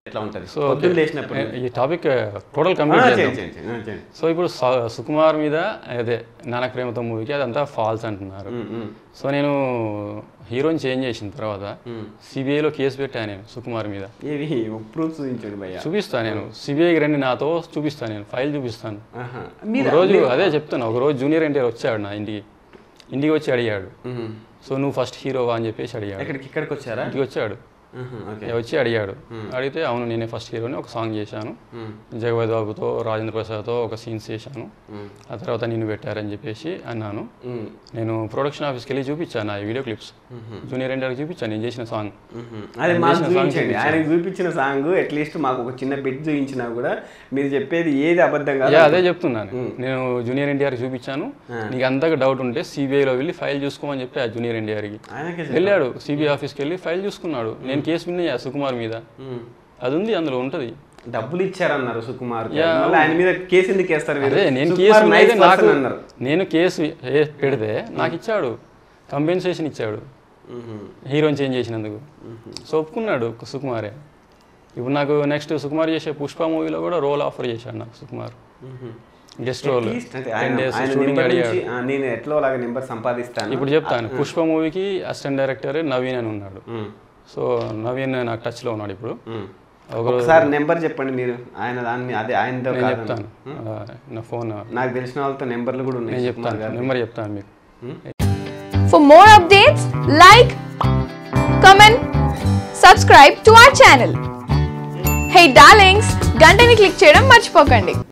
ఎట్లా ఉంటుంది సో పొద్దున్న లేచినప్పుడు ఈ టాపిక్ టోటల్ ఆ, కంప్లీట్ చేయండి చేద్దాం చేయండి చేయండి, ఆ, చేయండి సో ఇప్పుడు స- సుకుమార్ మీద అదే నానక ప్రేమతో మూవీకి అదంతా ఫాల్స్ అంటున్నారు ఉమ్, ఉమ్, సో నేను హీరోని చేంజ్ చేసిన తర్వాత ఉమ్. సిబిఐలో కేసు పెట్టాను నేను సుకుమార్ మీద ఏవి ప్రూఫ్ చూపించండి భయ్య చూపిస్తాను నేను సిబిఐకి రండి నాతో చూపిస్తాను నేను ఫైల్ చూపిస్తాను ఆహా. ఒక మీరు రోజు అదే చెప్తాను ఒక రోజు జూనియర్ ఎన్టీఆర్ వచ్చాడు నా ఇంటికి ఇంటికి వచ్చి అడిగాడు ఉమ్. సో నువ్వు ఫస్ట్ హీరోవా అని చెప్పేసి అడిగాడు ఎక్కడికి ఇక్కడికి వచ్చారా ఇంటికి వచ్చాడు ఆహా, ఓకే వచ్చి అడిగాడు అడిగితే అవును నేనే ఫస్ట్ హీరోని ఒక సాంగ్ చేశాను ఉమ్, జగపతి బాబుతో రాజేంద్ర ప్రసాద్తో ఒక సీన్స్ చేశాను ఉమ్, ఆ తర్వాత నిన్ను పెట్టారని చెప్పేసి అన్నాను ఉమ్, నేను ప్రొడక్షన్ ఆఫీస్కి వెళ్ళి చూపించాను నా వీడియో క్లిప్స్ జూనియర్ ఎన్టీఆర్కి చూపించాను నేను చేసిన సాంగ్ ఉమ్. అది మాకు చూపించండి ఆయనకు చూపించిన సాంగ్ అట్లీస్ట్ మాకు ఒక చిన్న బిట్ చూపించినా కూడా మీరు చెప్పేది ఏది అబద్ధం కాదు యా అదే చెప్తున్నాను నేను జూనియర్ ఎన్టీఆర్కి చూపించాను నీకు అంతగా డౌట్ ఉంటే సిబిఐలో వెళ్ళి ఫైల్ చూసుకోమని చెప్పి ఆ జూనియర్ ఎన్టీఆర్కి ఆయనకే వెళ్ళాడు సిబిఐ ఆఫీస్కి వెళ్ళి ఫైల్ చూసుకున్నాడు నేను కేసు విన్నా సుకుమార్ మీద ఉమ్. అది ఉంది అందులో ఉంటుంది డబ్బులు ఇచ్చారన్నారు సుకుమార్ మళ్ళీ ఆయన మీద కేసు ఎందుకు వేస్తారు మీరు? అదే నేను సుకుమార్ కేసు nice అయితే నాకు person అన్నారు నేను కేసు ఏ- పెడితే నాకు ఇచ్చాడు కంపెన్సేషన్ ఇచ్చాడు ఉమ్, హీరోని చేంజ్ చేసినందుకు సో ఒప్పుకున్నాడు సుకుమారే ఇప్పుడు నాకు నెక్స్ట్ సుకుమార్ చేసే పుష్ప మూవీలో కూడా రోల్ ఆఫర్ చేశాడు నాకు Sukumar um. Guest role At least అంటే టెన్ ఆయన డేస్ ఆయన షూటింగ్ నెంబర్ అడిగాడు నుంచి, ఆ, నేను ఎట్లా అలాగ నెంబర్ సంపాదిస్తాను ఇప్పుడు చెప్తాను పుష్ప మూవీకి అసిస్టెంట్ డైరెక్టర్ నవీన్ అని ఉన్నాడు ఉమ్, సో నవీన్ నాకు టచ్లో ఉన్నాడు ఇప్పుడు ఉమ్. ఒక ఒకసారి నెంబర్ చెప్పండి మీరు ఆయన దాన్ని అదే ఆయనతో నేను కాదు చెప్తాను ఆ, నా ఫోన్ నాకు తెలిసిన వాళ్ళతో నెంబర్లు కూడా ఉన్నాయి నేను సుకుమార్ చెప్తాను గారు. నెంబర్ చెప్తాను మీకు For more updates, like, comment, subscribe to our channel. Hey darlings, గంటని click చేయడం మర్చిపోకండి